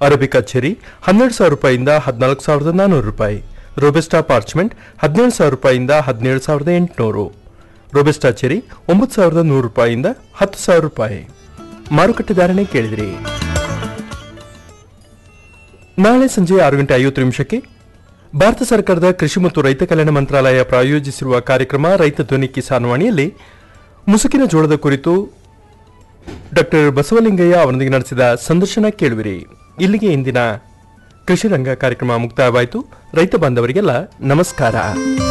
arabica cherry ಹನ್ನೆರಡು ಸಾವಿರ ರೂಪಾಯಿಯಿಂದ ಹದಿನಾಲ್ಕು ಸಾವಿರದ ನಾನ್ನೂರು ರೂಪಾಯಿ ರೋಬೆಸ್ಟಾ ಪಾರ್ಚ್ಮೆಂಟ್ ಹದಿನೇಳು ಸಾವಿರ ರೂಪಾಯಿಯಿಂದ ಹದಿನೇಳು ಸಾವಿರದ ಎಂಟುನೂರು ರೋಬೆಸ್ಟಾ ಚೆರಿ ಒಂಬತ್ತು ಸಾವಿರದ ನೂರು ರೂಪಾಯಿಯಿಂದ ಹತ್ತು ಸಾವಿರ ರೂಪಾಯಿ ಮಾರುಕಟ್ಟೆ ಧಾರಣೆ ಕೇಳಿದಿರಿ ನಾಳೆ ಸಂಜೆ ಆರು ಗಂಟೆ ಐವತ್ತು ನಿಮಿಷಕ್ಕೆ ಭಾರತ ಸರ್ಕಾರದ ಕೃಷಿ ಮತ್ತು ರೈತ ಕಲ್ಯಾಣ ಮಂತ್ರಾಲಯ ಪ್ರಾಯೋಜಿಸಿರುವ ಕಾರ್ಯಕ್ರಮ ರೈತ ಧ್ವನಿ ಕಿಸಾನ್ ವಾಣಿಯಲ್ಲಿ ಮುಸುಕಿನ ಜೋಳದ ಕುರಿತು ಡಾಕ್ಟರ್ ಬಸವಲಿಂಗಯ್ಯ ಅವರೊಂದಿಗೆ ನಡೆಸಿದ ಸಂದರ್ಶನ ಕೇಳುವಿರಿ ಇಲ್ಲಿಗೆ ಇಂದಿನ ಕೃಷಿ ರಂಗ ಕಾರ್ಯಕ್ರಮ ಮುಕ್ತಾಯವಾಯಿತು ರೈತ ಬಾಂಧವರಿಗೆಲ್ಲ ನಮಸ್ಕಾರ